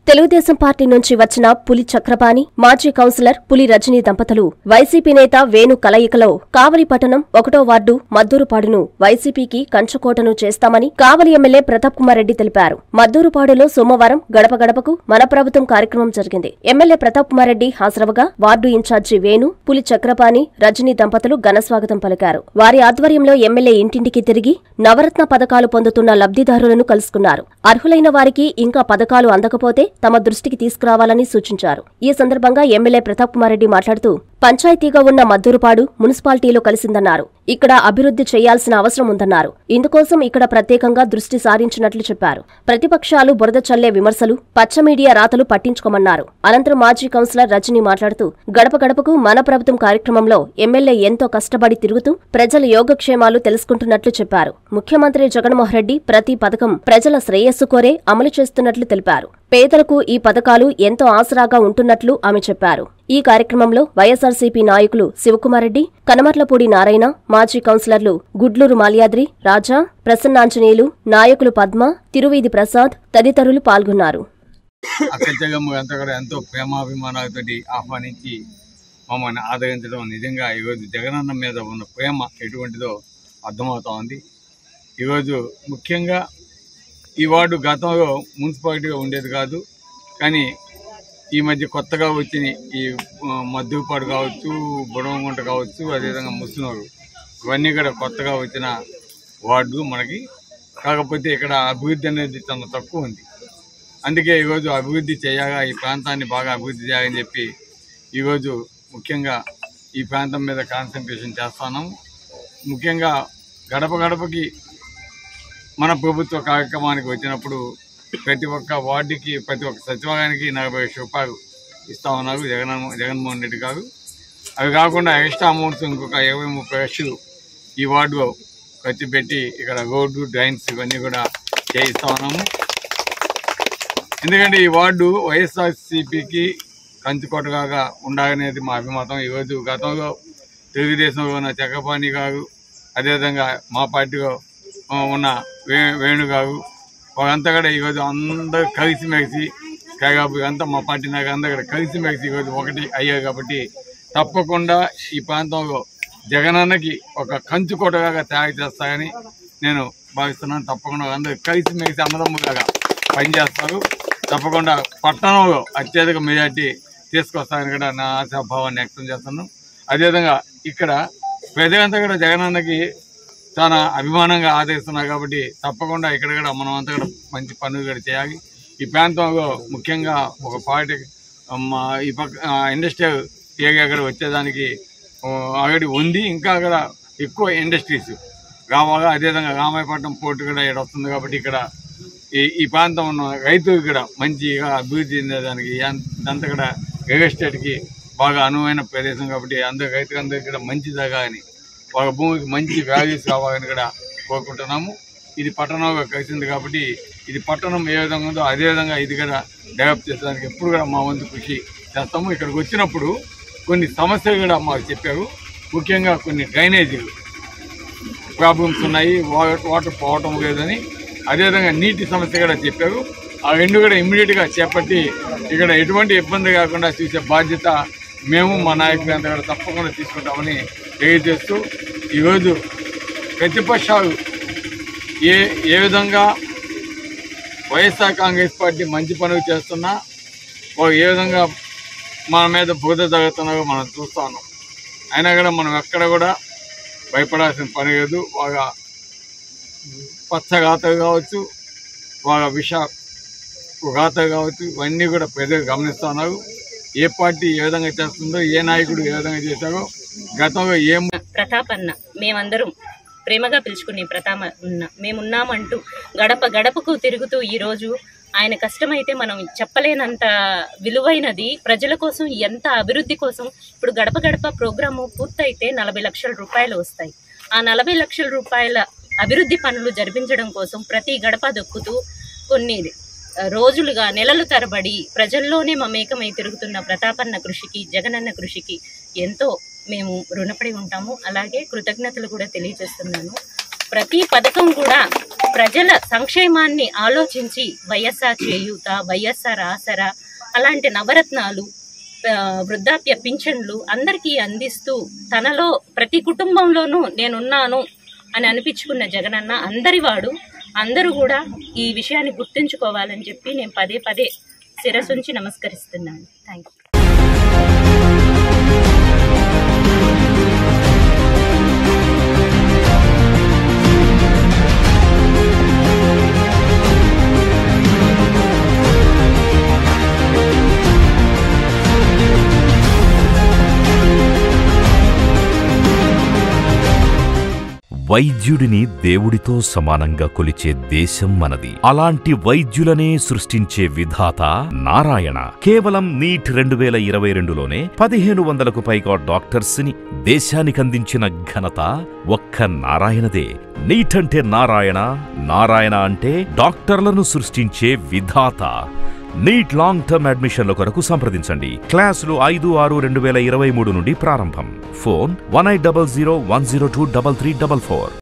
Telugu Desam party నుంచి వచ్చిన పులి చక్రపాణి మాజీ కౌన్సిలర్ పులి రజనీ దంపతులు వైసీపీ నేత వేణు కలయికలో కావలి పట్టణం ఒకటో వార్డు మద్దూరుపాడును వైసీపీకి కంచుకోటను చేస్తామని కావలి ఎమ్మెల్యే ప్రతాప్ కుమార్ రెడ్డి తెలిపారు మద్దూరుపాడులో సోమవారం గడప గడపకు మన ప్రభుత్వం కార్యక్రమం జరిగింది ఎమ్మెల్యే ప్రతాప్ కుమార్ రెడ్డి హాజరవగా వార్డు ఇన్ఛార్జి వేణు పులి చక్రపాణి రజనీ దంపతులు ఘనస్వాగతం పలికారు వారి ఆధ్వర్యంలో ఎమ్మెల్యే ఇంటింటికి తిరిగి నవరత్న పథకాలు పొందుతున్న లబ్ధిదారులను కలుసుకున్నారు అర్హులైన వారికి ఇంకా పథకాలు అందకపోతే తమ దృష్టికి తీసుకురావాలని సూచించారు ఈ సందర్భంగా ఎమ్మెల్యే ప్రతాప్ కుమార్ రెడ్డి మాట్లాడుతూ పంచాయతీగా ఉన్న మద్దూరుపాడు మున్సిపాలిటీలో కలిసిందన్నారు ఇక్కడ అభివృద్ధి చేయాల్సిన అవసరం ఉందన్నారు ఇందుకోసం ఇక్కడ ప్రత్యేకంగా దృష్టి సారించినట్లు చెప్పారు ప్రతిపక్షాలు బురద చల్లే విమర్శలు పచ్చ మీడియా రాతలు పట్టించుకోమన్నారు అనంతరం మాజీ కౌన్సిలర్ రజనీ మాట్లాడుతూ గడప గడపకు మన ప్రభుత్వం కార్యక్రమంలో ఎమ్మెల్యే ఎంతో కష్టపడి తిరుగుతూ ప్రజల యోగక్షేమాలు తెలుసుకుంటున్నట్లు చెప్పారు ముఖ్యమంత్రి జగన్మోహన్ రెడ్డి ప్రతి పథకం ప్రజల శ్రేయస్సు కోరే అమలు చేస్తున్నట్లు తెలిపారు పేదలకు ఈ పథకాలు ఎంతో ఆసరాగా ఉంటున్నట్లు ఆమె చెప్పారు ఈ కార్యక్రమంలో వైఎస్ఆర్సీపీ నాయకులు శివకుమారెడ్డి కనమర్లపూడి నారాయణ మాజీ కౌన్సిలర్లు గుడ్లూరు మాల్యాద్రి రాజా ప్రసన్నాంజనేయులు నాయకులు పద్మ తిరువీధి ప్రసాద్ తదితరులు పాల్గొన్నారు అక్కచెగమ్మ అంతా కూడా ఎంతో ప్రేమాభిమానాలతోటి ఆహ్వానించి మమ్మల్ని ఆదరించడం నిజంగా ఈరోజు జగనన్న మీద ఉన్న ప్రేమ ఎటువంటిదో అర్థమవుతా ఉంది ఈరోజు ముఖ్యంగా ఈ వార్డు గతంలో మున్సిపాలిటీగా ఉండేది కాదు కానీ ఈ మధ్య కొత్తగా వచ్చిన ఈ ఆ, మద్దుపాడు కావచ్చు బుడవగుంట కావచ్చు అదేవిధంగా ముస్లింలు ఇవన్నీ కూడా కొత్తగా వచ్చిన వార్డు మనకి కాకపోతే ఇక్కడ అభివృద్ధి అనేది చాలా తక్కువ ఉంది అందుకే ఈరోజు అభివృద్ధి చేయాలా ఈ ప్రాంతాన్ని బాగా అభివృద్ధి చేయాలని చెప్పి ఈరోజు ముఖ్యంగా ఈ ప్రాంతం మీద కాన్సన్ట్రేషన్ చేస్తున్నాము ముఖ్యంగా గడప గడపకి మన ప్రభుత్వ కార్యక్రమానికి వచ్చినప్పుడు ప్రతి ఒక్క వార్డుకి ప్రతి ఒక్క సచివాలయానికి నలభై లక్షల రూపాయలు ఇస్తా ఉన్నారు జగన్ జగన్మోహన్ రెడ్డి గారు అవి కాకుండా ఎక్స్ట్రా అమౌంట్స్ ఇంకొక ఇరవై ముప్పై లక్షలు ఈ వార్డులో ఖర్చు పెట్టి ఇక్కడ రోడ్డు డ్రైన్స్ ఇవన్నీ కూడా చేయిస్తా ఉన్నాము ఎందుకంటే ఈ వార్డు వైఎస్ఆర్సీపీకి కంచుకోటగా ఉండాలనేది మా అభిమతం ఈరోజు గతంలో తెలుగుదేశంలో ఉన్న చక్రపాణి గారు అదేవిధంగా మా పార్టీలో ఆ, ఉన్న వే వేణు గారు వాళ్ళంతా కూడా ఈరోజు అందరూ కలిసిమెలిసి కాబట్టి అంతా మా పార్టీ నాయకులు అందరూ కూడా కలిసిమెలిసి ఈరోజు ఒకటి అయ్యారు కాబట్టి తప్పకుండా ఈ ప్రాంతంలో జగనన్నకి ఒక కంచుకోటగా తయారు చేస్తారని నేను భావిస్తున్నాను తప్పకుండా అందరూ కలిసిమెలిసి అన్నదమ్ములాగా పనిచేస్తారు తప్పకుండా పట్టణంలో అత్యధిక మెజార్టీ తీసుకొస్తారని కూడా నా ఆశాభావాన్ని వ్యక్తం చేస్తున్నాను అదేవిధంగా ఇక్కడ ప్రజలంతా కూడా జగనన్నకి చాలా అభిమానంగా ఆదరిస్తున్నారు కాబట్టి తప్పకుండా ఇక్కడ కూడా మనం అంతా కూడా మంచి పనులు కూడా చేయాలి ఈ ప్రాంతంలో ముఖ్యంగా ఒక పార్టీ మా ఈ పక్క ఇండస్ట్రియల్ ఏరియా కూడా వచ్చేదానికి ఆల్రెడీ ఉంది ఇంకా అక్కడ ఎక్కువ ఇండస్ట్రీస్ కావాలా అదేవిధంగా రామాయపట్నం పోర్టు కూడా ఇక్కడ వస్తుంది కాబట్టి ఇక్కడ ఈ ఈ ప్రాంతం ఉన్న రైతులకు కూడా మంచిగా అభివృద్ధి చెందేదానికి ఇదంతా కూడా రియల్ ఎస్టేట్కి బాగా అనువైన ప్రదేశం కాబట్టి అందరు రైతులందరికీ కూడా మంచి జరగాలని వాళ్ళ భూమికి మంచి వాల్యూస్ కావాలని కూడా కోరుకుంటున్నాము ఇది పట్టణంగా కలిసింది కాబట్టి ఇది పట్టణం ఏ విధంగా ఉందో అదే విధంగా ఇది కూడా డెవలప్ చేసేదానికి ఎప్పుడు కూడా మా వంతు కృషి చేస్తాము ఇక్కడికి వచ్చినప్పుడు కొన్ని సమస్యలు కూడా మాకు చెప్పారు ముఖ్యంగా కొన్ని డ్రైనేజీలు ప్రాబ్లమ్స్ ఉన్నాయి వాటర్ వాటర్ పోవటం లేదని అదేవిధంగా నీటి సమస్య కూడా చెప్పారు ఆ రెండు కూడా ఇమ్మీడియట్గా చేపట్టి ఇక్కడ ఎటువంటి ఇబ్బంది కాకుండా చూసే బాధ్యత మేము మా నాయకులంతా కూడా తప్పకుండా తీసుకుంటామని తెలియజేస్తూ ఈరోజు ప్రతిపక్షాలు ఏ ఏ విధంగా వైఎస్ఆర్ కాంగ్రెస్ పార్టీ మంచి పనులు చేస్తున్నా వాళ్ళు ఏ విధంగా మన మీద బురద జరుగుతున్నారో మనం చూస్తా ఉన్నాం అయినా కూడా మనం ఎక్కడ కూడా భయపడాల్సిన పని లేదు వాళ్ళ పచ్చగాతలు కావచ్చు వాళ్ళ విష ఘాతలు కావచ్చు ఇవన్నీ కూడా ప్రజలు గమనిస్తున్నారు ఏ పార్టీ ఏ విధంగా చేస్తుందో ఏ నాయకుడు ఏ విధంగా చేశారో గతంలో ఏం ప్రతాప్ అన్న మేమందరం ప్రేమగా పిలుచుకునే ప్రతాప్ అన్న మేమున్నామంటూ గడప గడపకు తిరుగుతూ ఈరోజు ఆయన కష్టమైతే మనం చెప్పలేనంత విలువైనది ప్రజల కోసం ఎంత అభివృద్ధి కోసం ఇప్పుడు గడప గడప ప్రోగ్రాము పూర్తయితే నలభై లక్షల రూపాయలు వస్తాయి ఆ నలభై లక్షల రూపాయల అభివృద్ధి పనులు జరిపించడం కోసం ప్రతి గడప దొక్కుతూ కొన్ని ఆ, రోజులుగా నెలలు తరబడి ప్రజల్లోనే మమేకమై తిరుగుతున్న ప్రతాపన్న కృషికి జగనన్న కృషికి ఎంతో మేము రుణపడి ఉంటాము అలాగే కృతజ్ఞతలు కూడా తెలియజేస్తున్నాను ప్రతి పథకం కూడా ప్రజల సంక్షేమాన్ని ఆలోచించి వైఎస్ఆర్ చేయూత వైఎస్ఆర్ ఆసరా అలాంటి నవరత్నాలు ఆ, వృద్ధాప్య పింఛన్లు అందరికీ అందిస్తూ తనలో ప్రతి కుటుంబంలోనూ నేనున్నాను అని అనిపించుకున్న జగనన్న అందరివాడు అందరూ కూడా ఈ విషయాన్ని గుర్తుంచుకోవాలని చెప్పి నేను పదే పదే శిరసుంచి నమస్కరిస్తున్నాను థ్యాంక్ యూ వైద్యుడిని దేవుడితో సమానంగా కొలిచే దేశం మనది అలాంటి వైద్యులనే సృష్టించే విధాత నారాయణ కేవలం నీట్ రెండు వేల ఇరవై రెండులోనే పదిహేను వందలకు పైగా డాక్టర్స్ ని దేశానికందించిన ఘనత ఒక్క నారాయణదే నీట్ అంటే నారాయణ నారాయణ అంటే డాక్టర్లను సృష్టించే విధాత నీట్ లాంగ్ టర్మ్ అడ్మిషన్ల కొరకు సంప్రదించండి క్లాసులు ఐదు ఆరు రెండు వేల ఇరవై మూడు నుండి ప్రారంభం phone one eight double zero one zero two double three double four